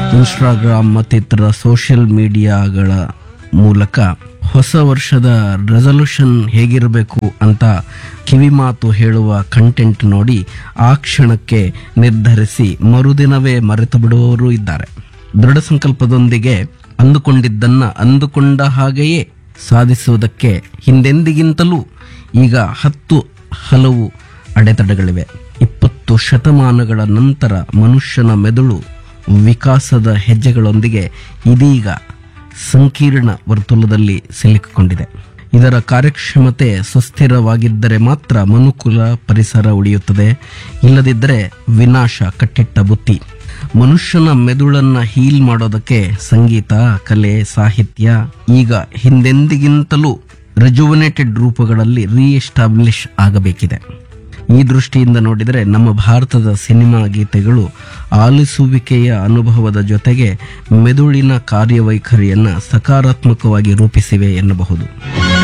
Instagram ಮತ್ತಿತರ social ಮೀಡಿಯಾಗಳ ಮೂಲಕ ಹೊಸ ವರ್ಷದ ರೆಸಲ್ಯೂಷನ್ ಹೇಗಿರಬೇಕು ಅಂತ ಕಿವಿಮಾತು ಹೇಳುವ ಕಂಟೆಂಟ್ ನೋಡಿ ಆ ಕ್ಷಣಕ್ಕೆ ನಿರ್ಧರಿಸಿ ಮರುದಿನವೇ ಮರೆತು ಬಿಡುವವರು ಇದ್ದಾರೆ ದೃಢ ಸಂಕಲ್ಪದೊಂದಿಗೆ ಅಂದುಕೊಂಡಿದ್ದನ್ನ ಅಂದುಕೊಂಡ ಹಾಗೆಯೇ ಸಾಧಿಸುವುದಕ್ಕೆ ಹಿಂದೆಂದಿಗಿಂತಲೂ ಈಗ ಹತ್ತು ಹಲವು ಅಡೆತಡೆಗಳಿವೆ ಇಪ್ಪತ್ತು ಶತಮಾನಗಳ ನಂತರ ಮನುಷ್ಯನ ಮೆದುಳು ವಿಕಾಸದ ಹೆಜ್ಜೆಗಳೊಂದಿಗೆ ಇದೀಗ ಸಂಕೀರ್ಣ ವರ್ತುಲದಲ್ಲಿ ಸಿಲುಕಿಕೊಂಡಿದೆ ಇದರ ಕಾರ್ಯಕ್ಷಮತೆ ಸುಸ್ಥಿರವಾಗಿದ್ದರೆ ಮಾತ್ರ ಮನುಕುಲ ಪರಿಸರ ಉಳಿಯುತ್ತದೆ ಇಲ್ಲದಿದ್ದರೆ ವಿನಾಶ ಕಟ್ಟಿಟ್ಟ ಬುತ್ತಿ ಮನುಷ್ಯನ ಮೆದುಳನ್ನ ಹೀಲ್ ಮಾಡೋದಕ್ಕೆ ಸಂಗೀತ ಕಲೆ ಸಾಹಿತ್ಯ ಈಗ ಹಿಂದೆಂದಿಗಿಂತಲೂ ರೆಜುವನೇಟೆಡ್ ರೂಪಗಳಲ್ಲಿ ರೀಎಸ್ಟಾಬ್ಲಿಷ್ ಆಗಬೇಕಿದೆ ಈ ದೃಷ್ಟಿಯಿಂದ ನೋಡಿದರೆ ನಮ್ಮ ಭಾರತದ ಸಿನಿಮಾ ಗೀತೆಗಳು ಆಲಿಸುವಿಕೆಯ ಅನುಭವದ ಜೊತೆಗೆ ಮೆದುಳಿನ ಕಾರ್ಯವೈಖರಿಯನ್ನ ಸಕಾರಾತ್ಮಕವಾಗಿ ರೂಪಿಸಿವೆ ಎನ್ನಬಹುದು